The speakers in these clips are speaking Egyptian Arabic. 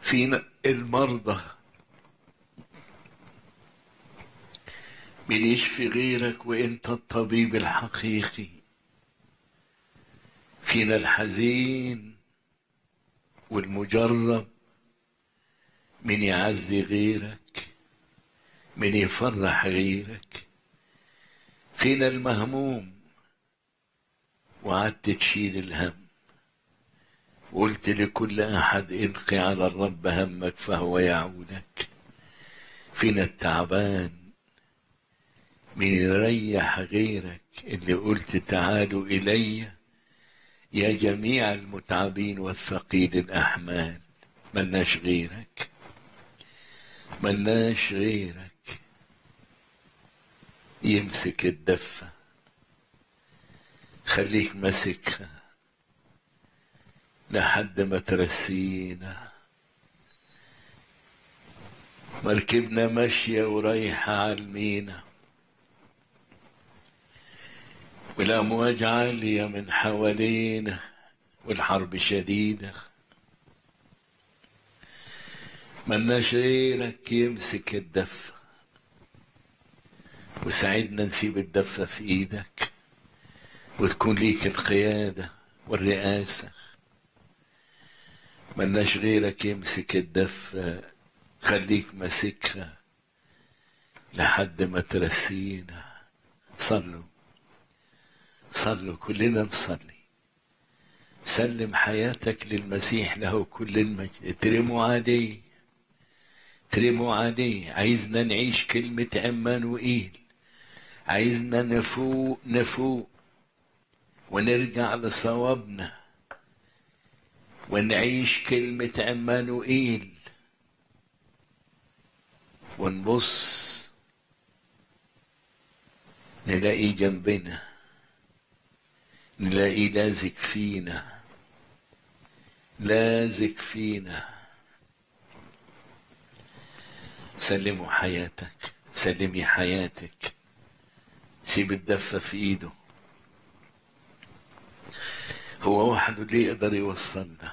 فينا المرضى من يشفي غيرك وانت الطبيب الحقيقي فينا الحزين والمجرب من يعزي غيرك من يفرح غيرك فينا المهموم وقعدت تشيل الهم قلت لكل احد القي على الرب همك فهو يعودك فينا التعبان من يريح غيرك اللي قلت تعالوا الي يا جميع المتعبين والثقيل الاحمال ملناش غيرك ملناش غيرك يمسك الدفه خليك ماسكها لحد ما ترسينا مركبنا ماشية ورايحة على المينا والأمواج عالية من حوالينا والحرب شديدة ملناش غيرك يمسك الدفة وساعدنا نسيب الدفة في ايدك وتكون ليك القيادة والرئاسة ملناش غيرك يمسك الدفة خليك ماسكها لحد ما ترسينا صلوا صلوا كلنا نصلي سلم حياتك للمسيح له كل المجد ترموا عليه ترموا عليه عايزنا نعيش كلمة عمانوئيل عايزنا نفوق نفوق ونرجع لصوابنا ونعيش كلمة عمانوئيل ونبص نلاقي جنبنا نلاقي لازق فينا لازق فينا سلموا حياتك سلمي حياتك سيب الدفة في ايده هو وحده اللي يقدر يوصلنا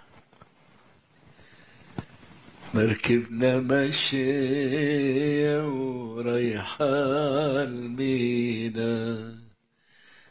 مركبنا ماشية ورايحة المينا